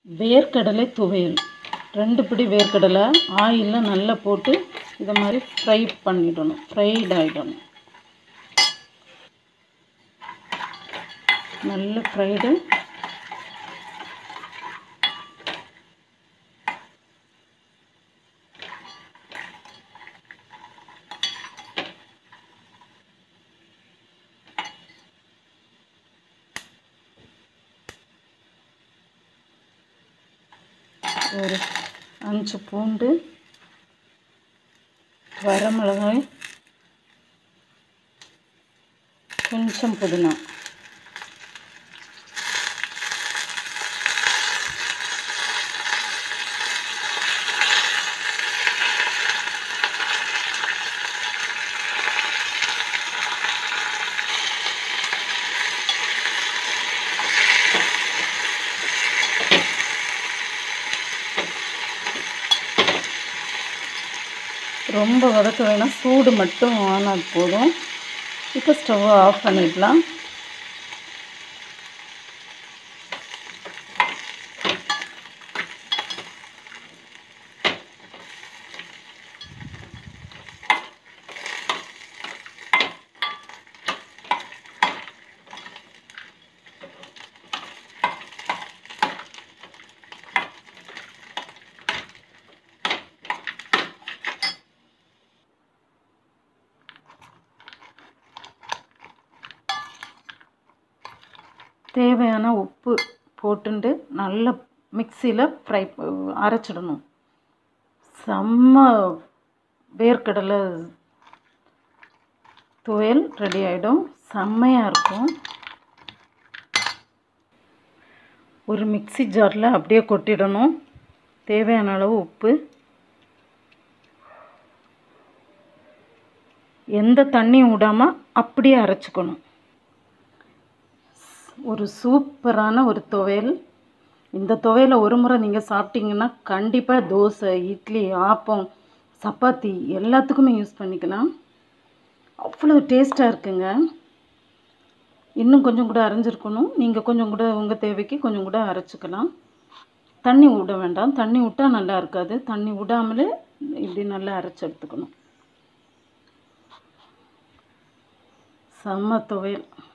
வேர்க்கடலை துவையல் ரெண்டு பிடி வேர்க்கடலை ஆயிலில் நல்லா போட்டு இதை மாதிரி ஃப்ரை பண்ணிடணும் ஃப்ரைட் ஆகிடணும் நல்ல ஃப்ரைடு ஒரு அஞ்சு பூண்டு வரமிளகாய் கொஞ்சம் புதினா ரொம்ப வதக்க வேணாம் சூடு மட்டும் ஆனால் போதும் இப்போ ஸ்டவ்வை ஆஃப் பண்ணிடலாம் தேவையான உப்பு போட்டுண்டு நல்லா மிக்சியில் ஃப்ரை அரைச்சிடணும் செம்ம வேர்க்கடலை துவையல் ரெடி ஆகிடும் செம்மையாக இருக்கும் ஒரு மிக்சி ஜாரில் அப்படியே கொட்டிடணும் தேவையான அளவு உப்பு எந்த தண்ணியும் விடாமல் அப்படியே அரைச்சிக்கணும் ஒரு சூப்பரான ஒரு துவையல் இந்த துவையலை ஒரு முறை நீங்கள் சாப்பிட்டீங்கன்னா கண்டிப்பாக தோசை இட்லி ஆப்பம் சப்பாத்தி எல்லாத்துக்குமே யூஸ் பண்ணிக்கலாம் அவ்வளோ டேஸ்ட்டாக இருக்குங்க இன்னும் கொஞ்சம் கூட அரைஞ்சிருக்கணும் நீங்கள் கொஞ்சம் கூட உங்கள் தேவைக்கு கொஞ்சம் கூட அரைச்சிக்கலாம் தண்ணி விட வேண்டாம் தண்ணி விட்டால் நல்லா இருக்காது தண்ணி விடாமலே இப்படி நல்லா அரைச்சி எடுத்துக்கணும் செம்ம துவையல்